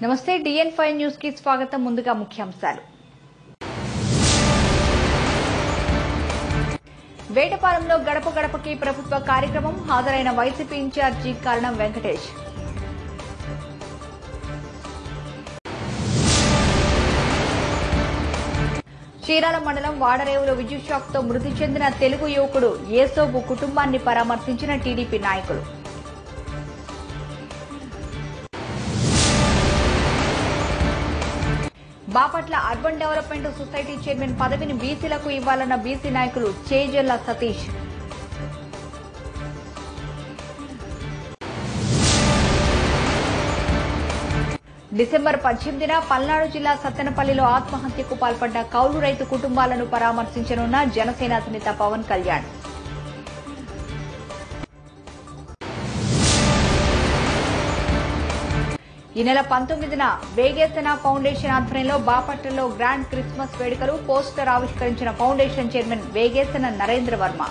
నమస్తే డిఎన్ five news కి స్వాగతం ముందుగా ముఖ్యాంశాలు వేటపాలెంలో గడప గడపకి ప్రభుత్వ కార్యక్రమం హాజరైన వైసీపీ ఇన్ఛార్జి కారణం వెంకటేష్ చీరాల మండలం వాడరేవులో విద్యుత్ షాక్ తో మృతి చెందిన తెలుగు యువకుడు ఏసోబు కుటుంబాన్ని పరామర్శించిన టీడీపీ నాయకులు Bapatla urban development society chairman పదవిని బీసీలకు ఇవ్వాలన్న బీసీ నాయకులు చేజల్ల సతీష్ డిసెంబర్ పద్దెనిమిదిన పల్నాడు జిల్లా సత్తెనపల్లిలో ఆత్మహత్యకు పాల్పడ్డ కౌలు రైతు కుటుంబాలను పరామర్శించనున్న జనసేన అధినేత పవన్ కళ్యాణ్ ఈ నెల పంతొమ్మిదిన వేగేసన ఫౌండేషన్ ఆధ్వర్యంలో బాపట్లలో గ్రాండ్ క్రిస్మస్ వేడుకలు పోస్టర్ ఆవిష్కరించిన ఫౌండేషన్ చైర్మన్ వేగేసన నరేంద్ర వర్మ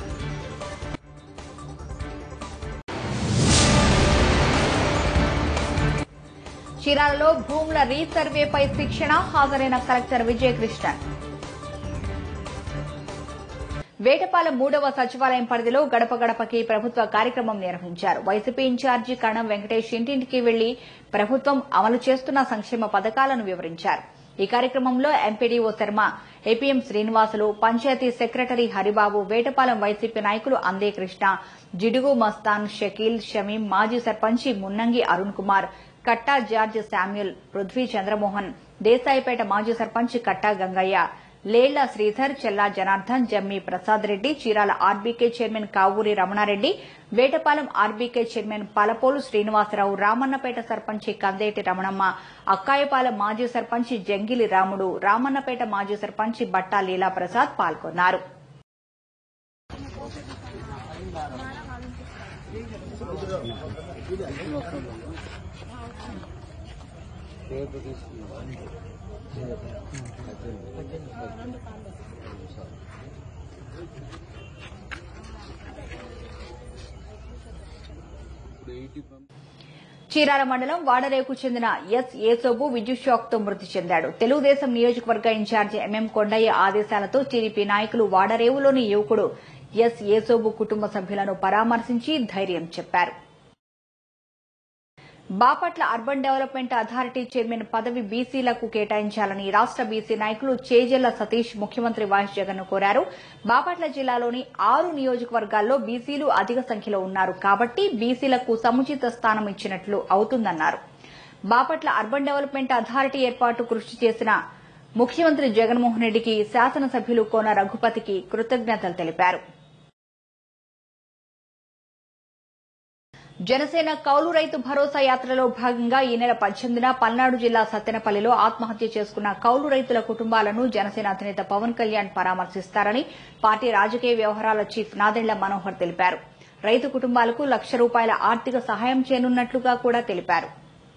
చీరాలలో భూముల రీసర్వేపై శిక్షణ హాజరైన కలెక్టర్ విజయకృష్ణన్ వేటపాలెం మూడవ సచివాలయం పరిధిలో గడప గడపకి ప్రభుత్వ కార్యక్రమం నిర్వహించారు వైసీపీ ఇన్ఛార్జి కణం వెంకటేష్ ఇంటింటికి వెళ్లి ప్రభుత్వం అమలు చేస్తున్న సంక్షేమ పథకాలను వివరించారు ఈ కార్యక్రమంలో MPDO Sharma APM Srinivasulu panchayat secretary Haribabu Vetapalem YCP నాయకులు అందే కృష్ణ జిడుగు మస్తాన్ షకీల్ షమీం మాజీ సర్పంచి మున్నంగి అరుణ్ కుమార్ కట్టా జార్జ్ శామ్యుల్ పృథ్వీ చంద్రమోహన్ దేశాయిపేట మాజీ సర్పంచ్ కట్టా గంగయ్య లేళ్ల శ్రీధర్ చెల్లా జనార్దన్ జమ్మి ప్రసాద్ రెడ్డి చీరాల ఆర్బీకే చైర్మన్ కావూరి రమణారెడ్డి వేటపాలెం ఆర్బీకే చైర్మన్ పలపోలు శ్రీనివాసరావు రామన్నపేట సర్పంచి కందేటి రమణమ్మ అక్కాయపాలెం మాజీ సర్పంచి జంగిలి రాముడు రామన్నపేట మాజీ సర్పంచి బట్టా లీలాప్రసాద్ పాల్గొన్నారు చీరాల మండలం వాడరేకు చెందిన ఎస్ ఏసోబు విద్యుత్ షాక్ తో మృతి చెందాడు తెలుగుదేశం నియోజకవర్గ ఇన్ఛార్జి ఎంఎం కొండయ్య ఆదేశాలతో టీడీపీ నాయకులు వాడరేవులోని యువకుడు ఎస్ ఏసోబు కుటుంబ సభ్యులను పరామర్శించి ధైర్యం చెప్పారు Bapatla urban development authority chairman పదవి బీసీలకు కేటాయించాలని రాష్ట బీసీ నాయకులు చేజెల్ల సతీష్ ముఖ్యమంత్రి వైఎస్ జగన్ కోరారు బాపట్ల జిల్లాలోని ఆరు నియోజకవర్గాల్లో బీసీలు అధిక సంఖ్యలో ఉన్నారు కాబట్టి బీసీలకు సముచిత స్థానం ఇచ్చినట్లు అవుతుందన్నారు బాపట్ల అర్బన్ డెవలప్మెంట్ అథారిటీ ఏర్పాటు కృషి చేసిన ముఖ్యమంత్రి జగన్మోహన్ రెడ్డికి శాసనసభ్యులు కోన రఘుపతికి కృతజ్ఞతలు తెలిపారు జనసేన కౌలు రైతు భరోసా యాత్రలో భాగంగా ఈ నెల పద్దెనిమిదిన పల్నాడు జిల్లా సత్తెనపల్లిలో ఆత్మహత్య చేసుకున్న కౌలు రైతుల కుటుంబాలను జనసేన అధినేత పవన్ కళ్యాణ్ పరామర్శిస్తారని పార్టీ రాజకీయ వ్యవహారాల చీఫ్ నాదెండ్ల మనోహర్ తెలిపారు రైతు కుటుంబాలకు లక్ష రూపాయల ఆర్థిక సహాయం చేయనున్నట్లుగా కూడా తెలిపారు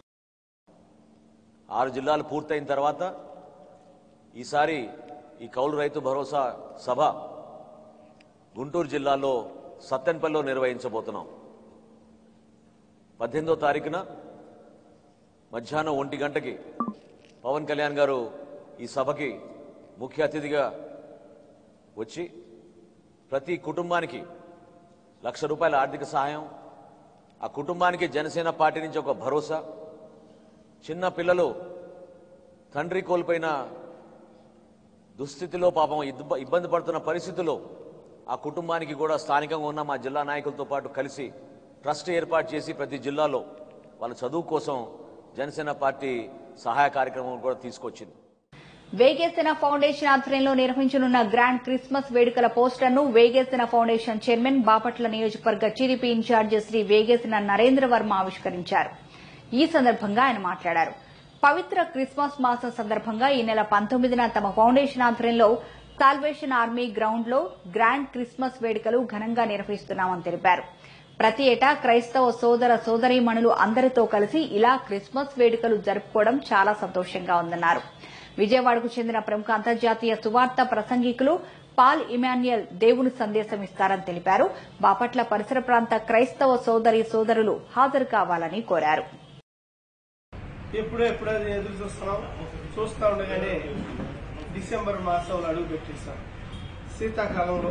ఆరు జిల్లాలు పూర్తయిన తర్వాత ఈసారి ఈ కౌలు రైతు భరోసా సభ గుంటూరు జిల్లాలో సత్తెనపల్లిలో నిర్వహించబోతున్నాం పద్దెనిమిదో తారీఖున మధ్యాహ్నం ఒంటి గంటకి పవన్ కళ్యాణ్ గారు ఈ సభకి ముఖ్య అతిథిగా వచ్చి ప్రతి కుటుంబానికి లక్ష రూపాయల ఆర్థిక సహాయం ఆ కుటుంబానికి జనసేన పార్టీ నుంచి ఒక భరోసా చిన్న పిల్లలు తండ్రి కోల్పోయిన దుస్థితిలో పాపం ఇబ్బ- ఇబ్బంది పడుతున్న పరిస్థితుల్లో ఆ కుటుంబానికి కూడా స్థానికంగా ఉన్న మా జిల్లా నాయకులతో పాటు కలిసి ట్రస్ట్ ఏర్పాటు చేసి ప్రతి జిల్లాలో వాళ్ళ చదువు కోసం జనసేన పార్టీ సహాయ కార్యక్రమం కూడా తీసుకొచ్చింది వేగేసిన ఫౌండేషన్ ఆధ్వర్యంలో నిర్వహించనున్న గ్రాండ్ క్రిస్మస్ వేడుకల పోస్టర్ను వేగేసిన ఫౌండేషన్ చైర్మన్ బాపట్ల నియోజకవర్గ టీడీపీ ఇన్ఛార్జ్ శ్రీ వేగేసిన నరేంద్ర వర్మ ఆవిష్కరించారు ఈ సందర్భంగా ఆయన మాట్లాడారు పవిత్ర క్రిస్మస్ మాసం సందర్భంగా ఈ నెల పంతొమ్మిదిన తమ ఫౌండేషన్ ఆధ్వర్యంలో సాల్వేషన్ ఆర్మీ గ్రౌండ్ లో గ్రాండ్ క్రిస్మస్ వేడుకలు ఘనంగా నిర్వహిస్తున్నామని తెలిపారు ప్రతి ఏటా క్రైస్తవ సోదర సోదరీమణులు అందరితో కలిసి ఇలా క్రిస్మస్ వేడుకలు జరుపుకోవడం చాలా సంతోషంగా ఉందన్నారు విజయవాడకు చెందిన ప్రముఖ అంతర్జాతీయ సువార్త ప్రసంగికులు పాల్ ఇమాన్యుయల్ దేవుని సందేశం ఇస్తారని తెలిపారు బాపట్ల పరిసర ప్రాంత క్రైస్తవ సోదరి సోదరులు హాజరు కావాలని కోరారు ఎప్పుడో ఎప్పుడో ఎదురు చూస్తున్నాం చూస్తూ ఉండగానే డిసెంబర్ మాసంలో అడుగు పెట్టేశాం శీతాకాలంలో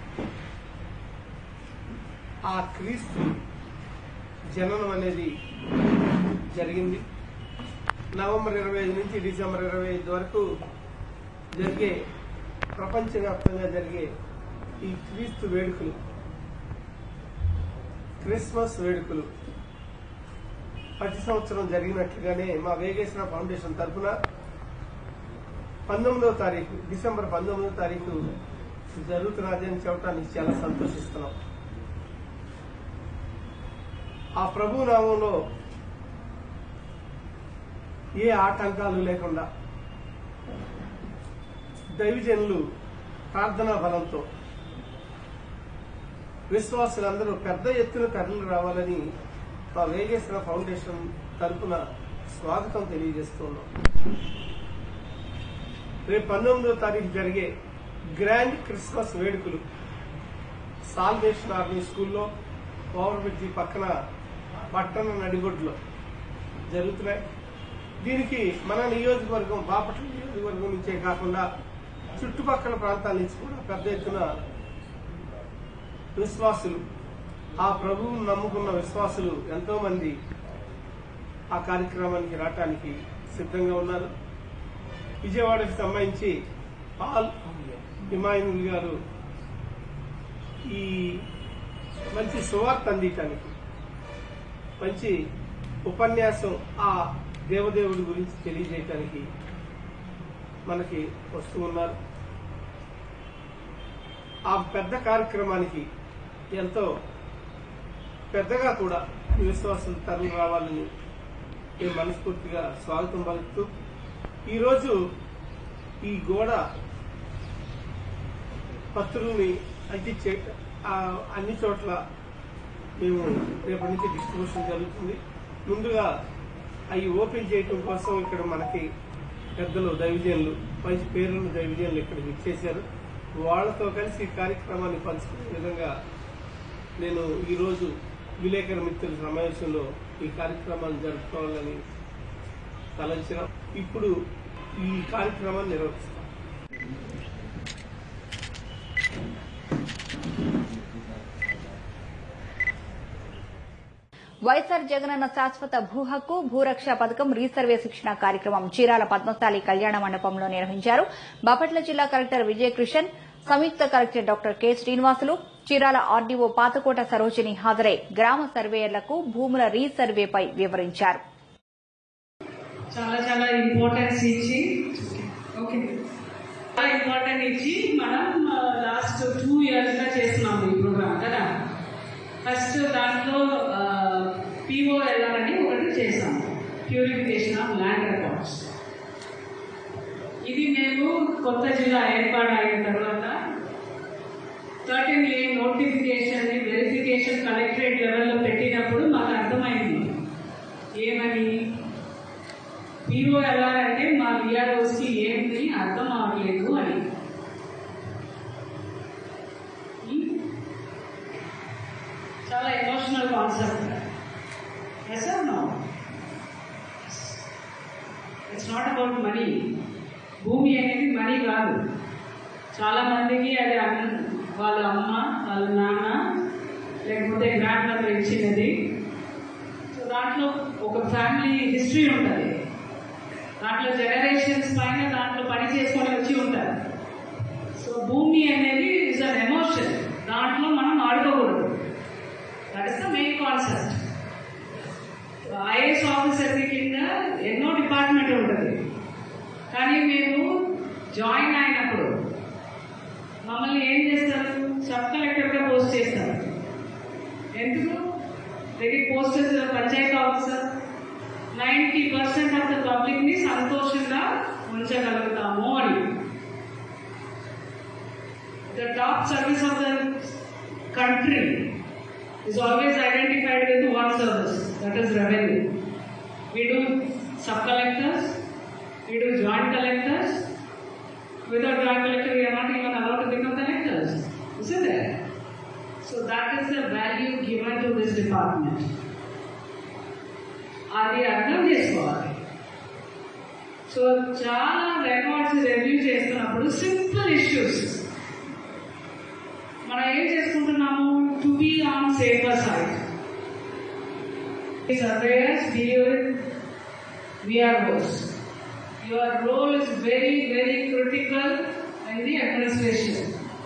ఆ క్రీస్తు జననం అనేది జరిగింది నవంబర్ ఇరవై ఐదు నుంచి డిసెంబర్ ఇరవై ఐదు వరకు జరిగే ప్రపంచవ్యాప్తంగా జరిగే ఈ క్రీస్తు వేడుకలు క్రిస్మస్ వేడుకలు ప్రతి సంవత్సరం జరిగినట్లుగానే మా వేగేశ్వర ఫౌండేషన్ తరఫున పంతొమ్మిదవ తారీఖు డిసెంబర్ పంతొమ్మిదవ తారీఖు జరుగుతున్నదని చెప్పడానికి చాలా సంతోషిస్తున్నాం ఆ ప్రభు నామంలో ఏ ఆటంకాలు లేకుండా దైవజనులు ప్రార్థనా బలంతో విశ్వాసులందరూ పెద్ద ఎత్తున తరలి రావాలని మా వేగేశ్వర ఫౌండేషన్ తరపున స్వాగతం తెలియజేస్తున్నాం రేపు పంతొమ్మిదో తారీఖు జరిగే గ్రాండ్ క్రిస్మస్ వేడుకలు సాల్వేషన్ ఆర్మీ స్కూల్లో ఓవర్ బ్రిడ్జి పక్కన పట్టణ నడిగొడ్లో జరుగుతున్నాయి దీనికి మన నియోజకవర్గం బాపట్ల నియోజకవర్గం నుంచే కాకుండా చుట్టుపక్కల ప్రాంతాల నుంచి కూడా పెద్ద ఎత్తున విశ్వాసులు ఆ ప్రభువును నమ్ముకున్న విశ్వాసులు ఎంతో మంది ఆ కార్యక్రమానికి రావటానికి సిద్ధంగా ఉన్నారు విజయవాడకి సంబంధించి పాల్ హిమాయుల్ గారు ఈ మంచి సువార్త అందించడానికి మంచి ఉపన్యాసం ఆ దేవదేవుడి గురించి తెలియజేయటానికి మనకి వస్తూ ఉన్నారు ఆ పెద్ద కార్యక్రమానికి ఎంతో పెద్దగా కూడా విశ్వాసులు తరలి రావాలని నేను మనస్ఫూర్తిగా స్వాగతం పలుకుతూ ఈరోజు ఈ గోడ పత్రుల్ని అంటించే ఆ అన్ని చోట్ల మేము రేపటి నుంచి డిస్ట్రిబ్యూషన్ జరుగుతుంది ముందుగా అవి ఓపెన్ చేయటం కోసం ఇక్కడ మనకి పెద్దలు దైవజనులు మంచి పేరున్న దైవజనులు ఇక్కడికి ఇచ్చేశారు వాళ్ళతో కలిసి ఈ కార్యక్రమాన్ని పంచుకునే విధంగా నేను ఈరోజు విలేకరు మిత్రుల సమావేశంలో ఈ కార్యక్రమాన్ని జరుపుకోవాలని తలంచిన ఇప్పుడు ఈ కార్యక్రమాన్ని నిర్వహిస్తాం వైఎస్ఆర్ జగనన్న శాశ్వత భూ హక్కు భూరక్ష పథకం రీసర్వే శిక్షణ కార్యక్రమం చీరాల పద్మశాలి కళ్యాణ మండపంలో నిర్వహించారు బాపట్ల జిల్లా కలెక్టర్ విజయకృష్ణన్ సంయుక్త collector doctor K Srinivasulu Chirala RDO Pathakota Sarojini హాజరై గ్రామ సర్వేయర్లకు భూముల రీసర్వేపై వివరించారు చాలా చాలా ఇంపార్టెన్స్ ఇచ్చి ఓకే చాలా ఇంపార్టెంట్ ఇచ్చి మనం లాస్ట్ టూ ఇయర్స్ గా చేస్తున్నాము ఈ ప్రోగ్రామ్ కదా ఫస్ట్ దాంట్లో పిఓఎల్ఆర్ అని ఒకటి చేసాము ప్యూరిఫికేషన్ ఆఫ్ ల్యాండ్ రికార్డ్స్ ఇది మేము కొత్త జిల్లా ఏర్పాటు అయిన తర్వాత thirteen A notification verification collectorate లెవెల్లో పెట్టినప్పుడు మాకు అర్థమైంది ఏమని పిఓఎల్ఆర్ అంటే మా విఆర్ఓస్కి ఏంటి అర్థం అవ్వట్లేదు అని ఉమ్? చాలా emotional concept yes or no it's not about money భూమి అనేది మనీ కాదు చాలా మందికి అది అన్న వాళ్ళ అమ్మ వాళ్ళ నాన్న లేకపోతే గ్రాండ్ మదర్ ఇచ్చినది సో దాంట్లో ఒక ఫ్యామిలీ హిస్టరీ ఉంటుంది దాంట్లో జనరేషన్స్ పైన దాంట్లో పని చేసుకొని వచ్చి ఉంటారు సో భూమి అనేది ఇస్ అన్ ఎమోషన్ దాంట్లో మనం ఆడుకోకూడదు that is the main concept IAS ఆఫీసర్కి కింద ఎన్నో డిపార్ట్మెంట్ ఉంటుంది కానీ మేము జాయిన్ అయినప్పుడు మమ్మల్ని ఏం చేస్తారు సబ్ కలెక్టర్గా పోస్ట్ చేస్తారు ఎందుకు దగ్గర posters panchayat officer ninety percent of the public ని సంతోషంగా ఉంచగలుగుతాము అని the top service of the country is always identified with one service, that is revenue. We do sub-collectors, we do joint collectors. Without joint collector, we are not even allowed to become collectors, isn't it? So that is the value given to this department. అది అర్థం చేసుకోవాలి so చాలా records review చేస్తున్నప్పుడు simple issues మనం ఏం చేసుకుంటున్నాము to be on safer side surveyors deal with VROs. Your role is very, very critical in the administration.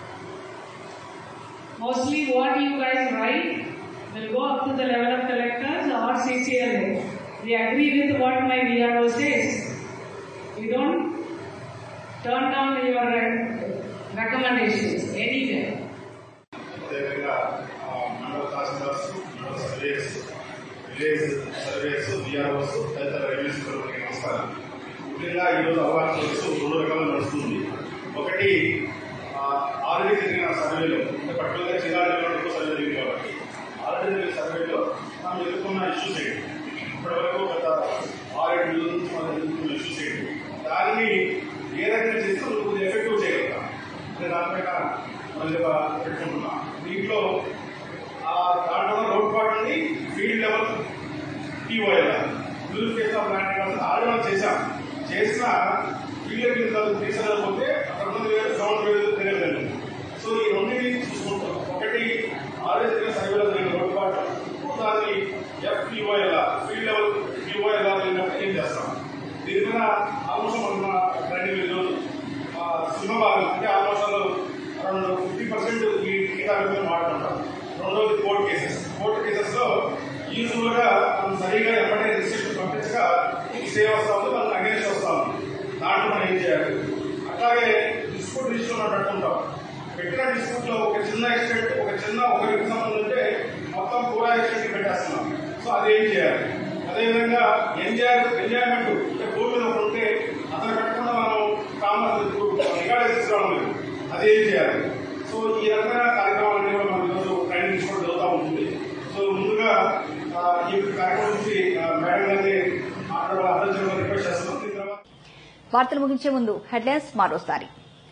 Mostly what you guys write will go up to the level of collectors or CCLA. We agree with what my VRO says. We don't turn down your uh, recommendations anywhere. అదేవిధంగా ఆ, మండల తహసీల్దార్స్ మండల surveyors village surveyors VROs తదితర revenue సిబ్బందికి నమస్కారం ముఖ్యంగా ఈరోజు అవగాహన సదస్సు రెండు రకాలుగా నడుస్తుంది ఒకటి ఆ, ఆల్రెడీ జరిగిన సర్వేలో అంటే పర్టికులర్గా జిల్లా లెవెల్లో ఎక్కువ సర్వే జరిగింది కాబట్టి ఆల్రెడీ జరిగిన సర్వేలో మనం ఎదుర్కొన్న ఇష్యూస్ ఏంటి ఇప్పటివరకు గత ఆరేడు నెలల నుంచి మనం ఎదుర్కొన్న ఇష్యూస్ ఏంటి దాన్ని ఏ రకంగా చేస్తే మనం కొద్దిగా ఎఫెక్టివ్ చేయగలుగుతాం అంటే దానిపైన మనం ఒక పెట్టుకుంటున్నాం దీంట్లో ఆ దాంట్లో రోడ్ పార్ట్ నుండి field level TOL purification of land కావాల్సిన ఆల్రెడీ మనం చేశాం చేసిన ఫీల్డ్ కింద తీసుకోలేకపోతే అక్కడ ముందు వేరే గ్రౌండ్ వేరే తెలియదు సో ఈ రెండింటిని చూసుకుంటాం ఒకటి ఆల్రెడీ జరిగిన సర్వేలో జరిగిన రోడ్ పార్ట్ మొత్తాన్ని ఎఫ్పిఓఎల్ ఫీల్డ్ లెవెల్ పిఓఎల్ ఏం చేస్తాం దీని మీద ఆల్మోస్ట్ మన ట్రైనింగ్ ఈరోజు సింహభాగం అంటే ఆల్మోస్ట్ అరౌండ్ ఫిఫ్టీ పర్సెంట్ ఈ టీకాల మీద మాట్లాడుకుంటాం రెండోది కోర్టు కేసెస్ కోర్టు కేసెస్ లో యూజువల్ గా మనం సరిగా ఎప్పటికీ రిజిస్ట్రేషన్ పంపించగా ఈ సేవ్ వస్తా ఉంది మనం అగేన్స్ట్ వస్తా ఉంది దాంట్లో మనం ఏం చేయాలి అట్లాగే డిస్ప్యూట్ రిజిస్టర్ మనం పెట్టుకుంటాం పెట్టిన డిస్ప్యూట్ లో ఒక చిన్న ఎక్స్టెంట్ ఒక చిన్న ఒక వ్యక్తి సంబంధం ఉంటే మొత్తం పూరా ఎక్స్టెంట్ పెట్టేస్తున్నాం సో అదేం చేయాలి అదేవిధంగా ఎంజాయ్ ఎంజాయ్మెంట్ అంటే భూమి మీద ఒకటి ఉంటే అతను పెట్టకుండా మనం కామర్స్ రికార్డ్ తీసుకురావడం లేదు అదేం చేయాలి సో ఈ రకమైన కార్యక్రమాలన్నీ కూడా మనం ఈరోజు ట్రైనింగ్ తీసుకోవడం జరుగుతూ ఉంటుంది సో ముందుగా ఆ, ఈ కార్యక్రమం నుంచి ఆ, మేడం గారిని మాట్లాడాలని అర్థం చేయడం రిక్వెస్ట్ చేస్తున్నాం దీని తర్వాత వార్తలు ముగించే ముందు హెడ్లైన్స్ మరోసారి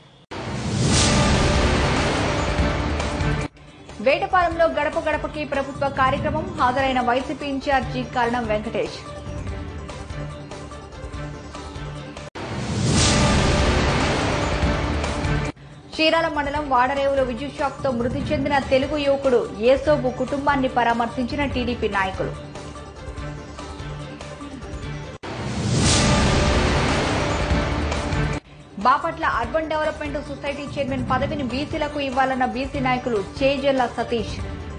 వేటపాలెంలో గడప గడపకి ప్రభుత్వ కార్యక్రమం హాజరైన వైసీపీ ఇన్ఛార్జి కరణం వెంకటేష్ చీరాల మండలం వాడరేవులో విద్యుత్ షాక్ తో మృతి చెందిన తెలుగు యువకుడు ఏసోబు కుటుంబాన్ని పరామర్శించిన టీడీపీ నాయకులు Bapatla urban development society chairman పదవిని బీసీలకు ఇవ్వాలన్న బీసీ నాయకులు చేజల్ల సతీష్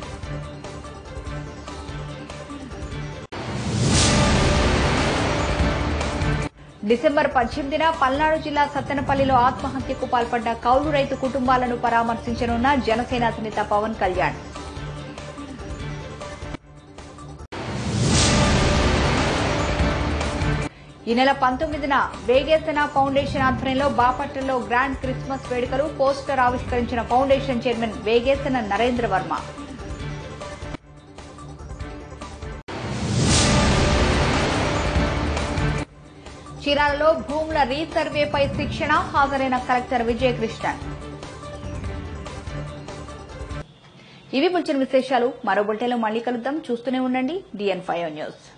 డిసెంబర్ పద్దెనిమిదిన పల్నాడు జిల్లా సత్తెనపల్లిలో ఆత్మహత్యకు పాల్పడ్డ కౌలు రైతు కుటుంబాలను పరామర్శించనున్న జనసేన అధినేత పవన్ కళ్యాణ్ ఈ నెల పంతొమ్మిదిన వేగేసన ఫౌండేషన్ ఆధ్వర్యంలో బాపట్లలో గ్రాండ్ క్రిస్మస్ వేడుకలు పోస్టర్ ఆవిష్కరించిన ఫౌండేషన్ చైర్మన్ వేగేసన నరేంద్ర వర్మ చీరాలలో భూముల రీసర్వేపై శిక్షణ హాజరైన కలెక్టర్ విజయకృష్ణన్ ఇవి బులెటిన్ విశేషాలు మరో బులెటిన్లో మళ్ళీ కలుద్దాం చూస్తూనే ఉండండి డిఎన్ ఫైవ్ న్యూస్